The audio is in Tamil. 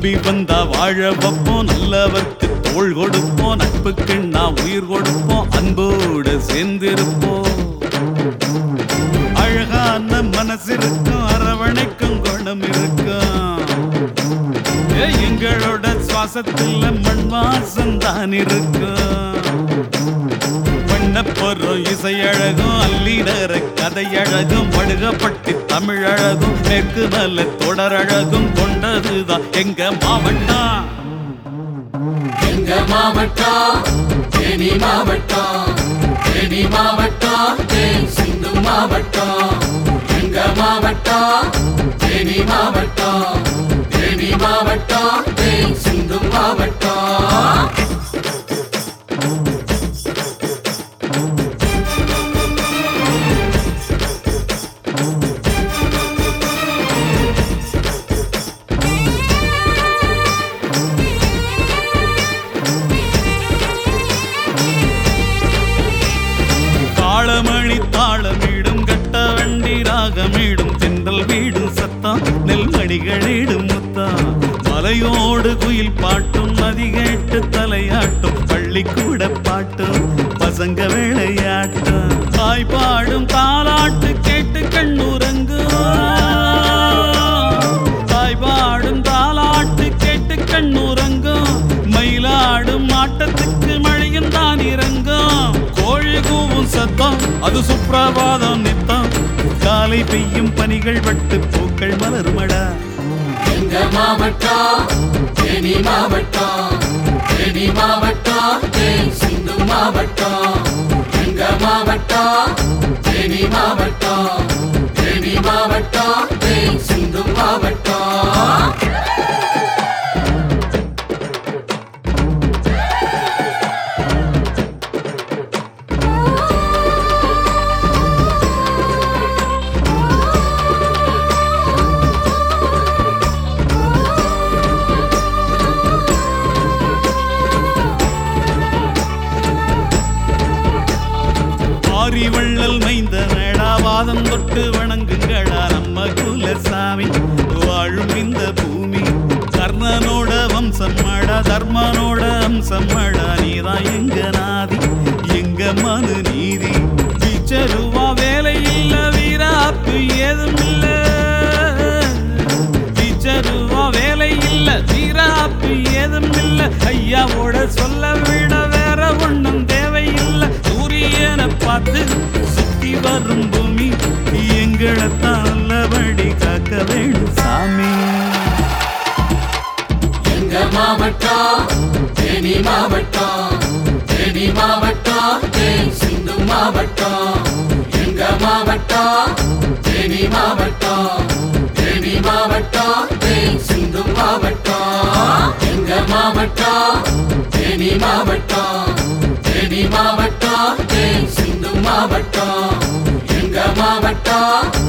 நம்பி வந்தா வாழ வைப்போம் நல்லவர்க்கு தோள் கொடுப்போம் நட்புக்கு நான் உயிர் கொடுப்போம் அன்போடு சேர்ந்திருப்போம் அழகான மனசு இருக்கும் அரவணைக்கும் குணம் இருக்கும் ஏ, எங்களோட சுவாசத்துல மண் வாசம் தான் இருக்கும் வண்ணப்பொருள் இசையழகும் அல்லிடர கதையழகும் வடுகப்பட்டி தமிழழகும் மேற்கு மல்ல தொடரழகும் கொண்டதுதான் எங்க மாவட்டம் எங்க மாவட்டம் தேனி மாவட்டம் தேனி மாவட்டம் தேன் சிந்து மாவட்டம் எங்க மாவட்டம் தேனி மாவட்டம் தேனி மாவட்டம் தேன் சிந்து மாவட்டம் தாளமணி தாளமிடும் கட்ட வண்டி ராகமிடும் தென்றல் வீடும் சத்தம் நெல்மணிகளிடும் முத்தம் மலையோடு குயில் பாட்டும் நதி கேட்டு தலையாட்டும் பள்ளிக்கூட பாட்டும் பசங்க விளையாட்டும் தாய் பாடும் தாலாட்டு கேட்டு கண்ணுறங்கும் தாய் பாடும் தாலாட்டு கேட்டு கண்ணுறங்கும் மயிலாடும் ஆட்டத்துக்கு மழையும் தான் இறங்கும் கோழி கூவும் சத்தம் அது சுப்பிரபாதம் நித்தம் காலை பெய்யும் பனிகள் வட்டு பூக்கள் மலருமடா எங்க மாவட்டம் தேனி மாவட்டம் தேனி மாவட்டம் தேன் சிந்து மாவட்டம் எங்க மாவட்டம் தேனி மாவட்டம் தேனி மாவட்டம் தேன் சிந்து மாவட்டம் ஆரி வள்ளல் மைந்த மேடா வாதம் தொட்டு வணங்குங்களா நம்ம குலசாமி வாழும் இந்த பூமி கர்ணனோட வம்சம் மடா தர்மனோட அம்சம் மடா நீதான் எங்க நாதி எங்க மனு நீதி பிச்சருவா வேலை இல்ல வீராப்பு ஏதும் இல்ல பிச்சருவா வேலை இல்ல வீராப்பு ஏதும் இல்ல ஐயாவோட சொல்ல விட வேற ஒண்ணும் தேவையில்லை சூரியனை பார்த்து சுத்தி வரும் பூமி எங்களைத்தான் நல்லபடி காக்க வேணும் சாமி எங்க மாவட்டம் தேனி மாவட்டம் தேனி மாவட்டம் தேன் சிந்து மாவட்டம் எங்க மாவட்டம் தேனி மாவட்டம் தேனி மாவட்டம் தேன் சிந்து மாவட்டம் எங்க மாவட்டம் தேனி மாவட்டம் தேனி மாவட்டம் தேன் சிந்து மாவட்டம் எங்க மாவட்டம்